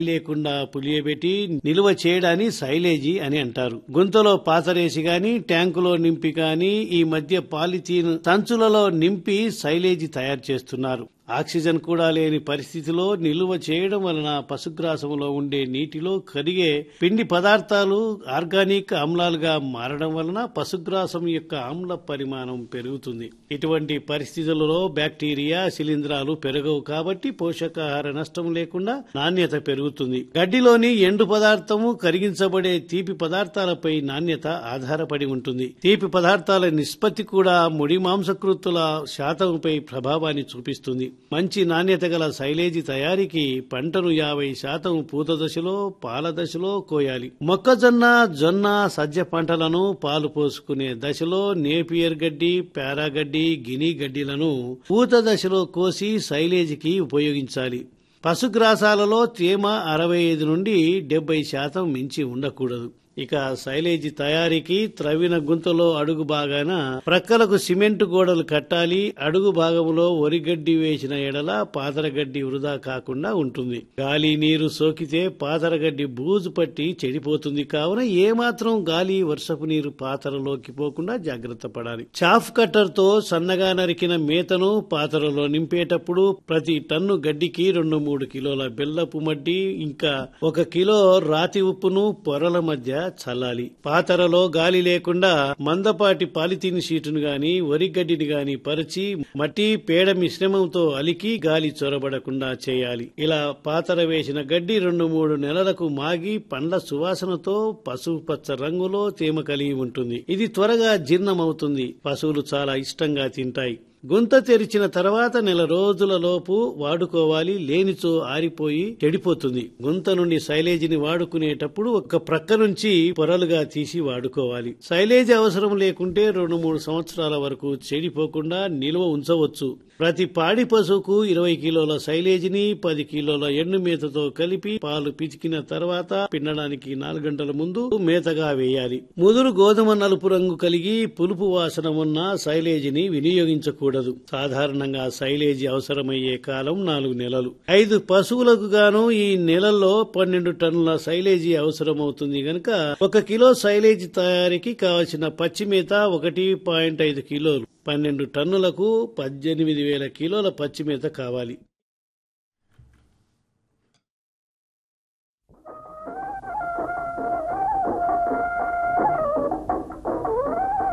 లేకుండా పులియబెట్టి నిల్వ చేయడాన్ని సైలేజీ అని అంటారు గుంతలో పాతరేసి గాని ట్యాంకులో నింపి గాని ఈ మధ్య పాలిథీన్ సంచులలో నింపి సైలేజీ తయారు చేస్తున్నారు ఆక్సిజన్ కూడా లేని పరిస్థితిలో నిల్వ చేయడం వలన పశుగ్రాసంలో ఉండే నీటిలో కరిగే పిండి పదార్థాలు ఆర్గానిక్ ఆమ్లాలుగా మారడం వలన పశుగ్రాసం యొక్క ఆమ్ల పరిమాణం పెరుగుతుంది ఇటువంటి పరిస్థితులలో బ్యాక్టీరియా శిలీంధ్రాలు పెరగవు కాబట్టి పోషకాహార నష్టం లేకుండా నాణ్యత పెరుగుతుంది గడ్డిలోని ఎండు పదార్థము కరిగించబడే తీపి పదార్థాలపై నాణ్యత ఆధారపడి ఉంటుంది తీపి పదార్థాల నిష్పత్తి కూడా ముడి మాంసకృతుల శాతంపై ప్రభావాన్ని చూపిస్తుంది మంచి నాణ్యత గల శైలేజీ తయారీకి పంటను యాభై శాతం పూత దశలో పాల దశలో కోయాలి మొక్కజొన్న జొన్న సజ్జ పంటలను పాలు పోసుకునే దశలో నేపియర్ గడ్డి పారాగడ్డి గిని గడ్డిలను పూత దశలో కోసి శైలేజీకి ఉపయోగించాలి పశుగ్రాసాలలో తేమ అరవై ఐదు నుండి డెబ్బై శాతం మించి ఉండకూడదు ఇక శైలేజీ తయారీకి త్రవ్విన గుంతలో అడుగు భాగాన ప్రక్కలకు సిమెంట్ గోడలు కట్టాలి అడుగు భాగంలో వరిగడ్డి వేసిన ఎడల పాతరగడ్డి వృధా కాకుండా ఉంటుంది గాలి నీరు సోకితే పాతరగడ్డి బూజు పట్టి చెడిపోతుంది కావున ఏమాత్రం గాలి వర్షపు నీరు పాతరలోకి పోకుండా జాగ్రత్త పడాలి చాఫ్ కట్టర్ తో సన్నగా నరికిన మేతను పాతరలో నింపేటప్పుడు ప్రతి టన్ను గడ్డికి రెండు మూడు కిలోల బెల్లపు మడ్డి ఇంకా ఒక కిలో రాతి ఉప్పును పొరల మధ్య చల్లాలి పాతరలో గాలి లేకుండా మందపాటి పాలిథీన్ షీటును గాని వరి గడ్డిని గాని పరిచి మట్టి పేడ మిశ్రమంతో అలికి గాలి చొరబడకుండా చేయాలి ఇలా పాతర వేసిన గడ్డి రెండు మూడు నెలలకు మాగి పండ్ల సువాసనతో పసుపు పచ్చ రంగులో తేమ కలిగి ఉంటుంది ఇది త్వరగా జీర్ణమవుతుంది పశువులు చాలా ఇష్టంగా తింటాయి గుంత తెరిచిన తర్వాత నెల రోజుల లోపు వాడుకోవాలి లేనిచో ఆరిపోయి చెడిపోతుంది గుంత నుండి శైలేజీని వాడుకునేటప్పుడు ఒక ప్రక్క నుంచి పొరలుగా తీసి వాడుకోవాలి శైలేజీ అవసరం లేకుంటే రెండు మూడు సంవత్సరాల వరకు చెడిపోకుండా నిల్వ ఉంచవచ్చు ప్రతి పాడి పశువుకు ఇరవై కిలోల శైలేజిని పది కిలోల ఎండు మేతతో కలిపి పాలు పిచికిన తర్వాత పిండడానికి నాలుగు గంటల ముందు మేతగా వేయాలి ముదురు గోధుమ నలుపు రంగు కలిగి పులుపు వాసన ఉన్న శైలేజిని వినియోగించకూడదు సాధారణంగా శైలేజీ అవసరమయ్యే కాలం నాలుగు నెలలు ఐదు పశువులకు గాను ఈ నెలల్లో పన్నెండు టన్నుల శైలేజీ అవసరమవుతుంది గనక ఒక కిలో శైలేజీ తయారీకి కావలసిన పచ్చి మేత ఒకటి పాయింట్ ఐదు కిలోలు పన్నెండు టన్నులకు పద్దెనిమిది వేల కిలోల పచ్చిమేత కావాలి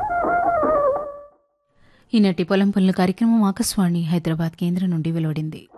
ఈనాటి పొలం పనుల కార్యక్రమం ఆకాశవాణి హైదరాబాద్ కేంద్రం నుండి వెలువడింది